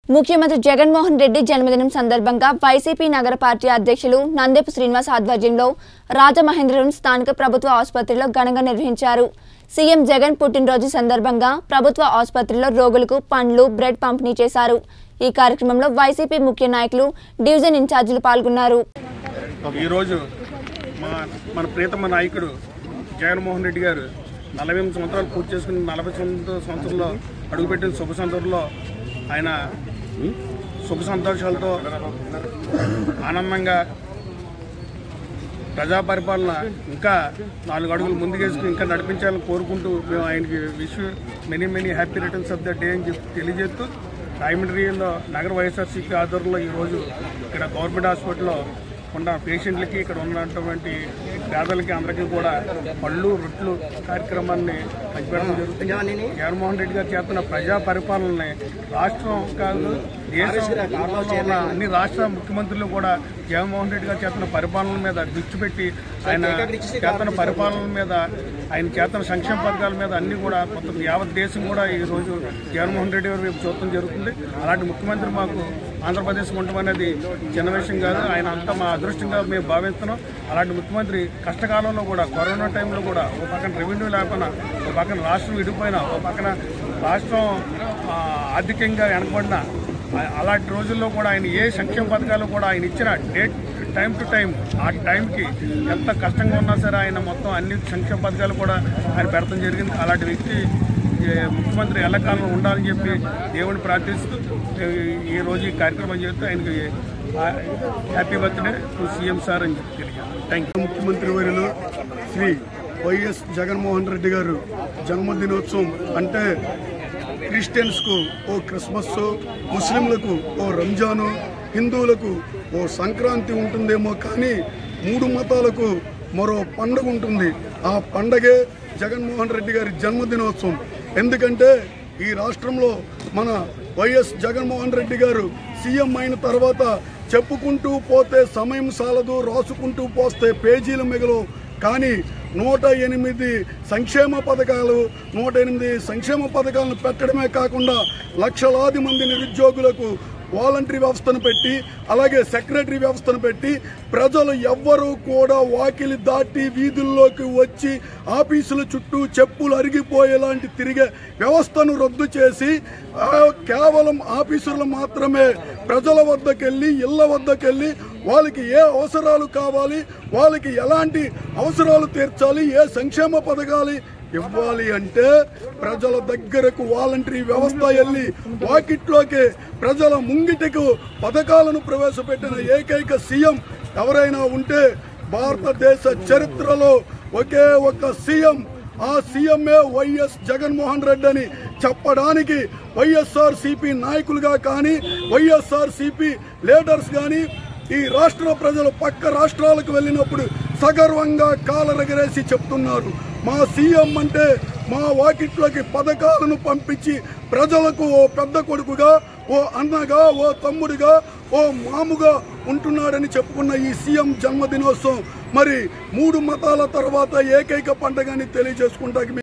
ముఖ్యమంత్రి జగన్మోహన్ రెడ్డి జన్మదినం సందర్భంగా వైసీపీ నగర పార్టీ అధ్యక్షులు నందేపు శ్రీనివాస్ ఆధ్వర్యంలో రాజమహేంద్రవరం స్థానిక ప్రభుత్వ ఆసుపత్రిలో ఘనంగా నిర్వహించారు సీఎం జగన్ పుట్టినరోజు సందర్భంగా ప్రభుత్వ ఆసుపత్రిలో రోగులకు పండ్లు బ్రెడ్ పంపిణీ చేశారు ఈ కార్యక్రమంలో వైసీపీ ముఖ్య నాయకులు డివిజన్ ఇన్ఛార్జీలు పాల్గొన్నారు ఈరోజు మా మన ప్రియతమ నాయకుడు జగన్మోహన్ రెడ్డి గారు నలభై ఎనిమిది సంవత్సరాలు పూర్తి చేసుకుని నలభై సంవత్సర సంవత్సరంలో అడుగుపెట్టిన శుభ సందర్భంలో ఆయన శుభ సంతోషాలతో ఆనందంగా ప్రజా పరిపాలన ఇంకా నాలుగు అడుగులు ముందుకేసుకుని ఇంకా నడిపించాలని కోరుకుంటూ మేము ఆయనకి wish many many happy returns of the day అని చెప్పి తెలియజేస్తూ రాయమండ్రిలో నగర వైఎస్ఆర్సీపీ ఆధ్వర్యంలో ఈరోజు ఇక్కడ గవర్నమెంట్ హాస్పిటల్లో ఉన్న పేషెంట్లకి ఇక్కడ ఉన్నటువంటి పేదలకి అందరికీ కూడా పళ్ళు రొట్లు కార్యక్రమాన్ని పంచిపెట్టడం జరుగుతుంది జగన్మోహన్ రెడ్డి గారు చేస్తున్న ప్రజా పరిపాలనని రాష్ట్రం కాదు దేశం రాష్ట్రంలో ఉన్న అన్ని రాష్ట్ర ముఖ్యమంత్రులు కూడా జగన్మోహన్ రెడ్డి గారు చేస్తున్న పరిపాలన మీద దృష్టి పెట్టి ఆయన చేస్తున్న పరిపాలన మీద ఆయన చేస్తున్న సంక్షేమ పథకాల మీద అన్ని కూడా మొత్తం యావత్ దేశం కూడా ఈ రోజు జగన్మోహన్ రెడ్డి గారి వైపు చూడటం జరుగుతుంది అలాంటి ముఖ్యమంత్రి మాకు ఆంధ్రప్రదేశ్ ఉండటం అనేది చిన్న విషయం కాదు ఆయన అంతా మా అదృష్టంగా మేము భావిస్తున్నాం అలాంటి ముఖ్యమంత్రి కష్టకాలంలో కూడా కరోనా టైంలో కూడా ఓ పక్కన రెవెన్యూ లేకపోయినా ఓ పక్కన రాష్ట్రం విడిపోయినా ఓ పక్కన రాష్ట్రం ఆ, ఆర్థికంగా వెనకబడిన ఆ- అలాంటి రోజుల్లో కూడా ఆయన ఏ సంక్షేమ పథకాలు కూడా ఆయన ఇచ్చిన డేట్ టైం టు టైం ఆ టైంకి ఎంత కష్టంగా ఉన్నా సరే ఆయన మొత్తం అన్ని సంక్షేమ పథకాలు కూడా ఆయన పెడతాం జరిగింది అలాంటి వ్యక్తి ఏ, ముఖ్యమంత్రి ఎల్లకాలం ఉండాలని చెప్పి దేవుని ప్రార్థిస్తూ ఈ- ఈ రోజు ఈ కార్యక్రమం చేస్తూ ఆయనకి ఆ, happy birthday to CM sir అని చెప్పి తెలియజేస్తాను థ్యాంక్ యూ ముఖ్యమంత్రి వర్యులు శ్రీ వైఎస్ జగన్మోహన్ రెడ్డి గారు జన్మదినోత్సవం అంటే క్రిస్టియన్స్కు ఓ క్రిస్మస్ ముస్లింలకు ఓ రంజాను హిందువులకు ఓ సంక్రాంతి ఉంటుందేమో కానీ మూడు మతాలకు మరో పండుగ ఉంటుంది ఆ పండగే జగన్మోహన్ రెడ్డి గారి జన్మదినోత్సవం ఎందుకంటే ఈ రాష్ట్రంలో మన వైఎస్ జగన్మోహన్ రెడ్డి గారు సీఎం అయిన తర్వాత చెప్పుకుంటూ పోతే సమయం సాలదు రాసుకుంటూ పోస్తే పేజీలు మిగలవు కానీ నూట ఎనిమిది సంక్షేమ పథకాలు నూట ఎనిమిది సంక్షేమ పథకాలను పెట్టడమే కాకుండా లక్షలాది మంది నిరుద్యోగులకు వాలంటరీ వ్యవస్థను పెట్టి అలాగే సెక్రటరీ వ్యవస్థను పెట్టి ప్రజలు ఎవ్వరూ కూడా వాకిలి దాటి వీధుల్లోకి వచ్చి ఆఫీసుల చుట్టూ చెప్పులు అరిగిపోయేలాంటి తిరిగే వ్యవస్థను రద్దు చేసి ఆ, కేవలం ఆఫీసులు మాత్రమే ప్రజల వద్దకెళ్ళి ఇళ్ల వద్దకెళ్ళి వాళ్ళకి ఏ అవసరాలు కావాలి వాళ్ళకి ఎలాంటి అవసరాలు తీర్చాలి ఏ సంక్షేమ పథకాలు ఇవ్వాలి అంటే ప్రజల దగ్గరకు వాలంటరీ వ్యవస్థ వెళ్ళి వాకిట్లోకి ప్రజల ముంగిటకు పథకాలను ప్రవేశపెట్టిన ఏకైక సీఎం ఎవరైనా ఉంటే భారతదేశ చరిత్రలో ఒకే ఒక సీఎం ఆ సీఎంఏ వైఎస్ జగన్మోహన్ రెడ్డి అని చెప్పడానికి వైఎస్ఆర్ సిపి నాయకులుగా కానీ వైఎస్ఆర్ సిపి లీడర్స్ కానీ ఈ రాష్ట్ర ప్రజలు పక్క రాష్ట్రాలకు వెళ్ళినప్పుడు సగర్వంగా కాలరగరేసి చెప్తున్నారు మా సీఎం అంటే మా వాకిట్లోకి పథకాలను పంపించి ప్రజలకు ఓ పెద్ద కొడుకుగా ఓ అన్నగా ఓ తమ్ముడిగా ఓ మాముగా ఉంటున్నాడని చెప్పుకున్న ఈ సీఎం జన్మదినోత్సవం మరి మూడు మతాల తర్వాత ఏకైక పండగని తెలియజేసుకుంటాకి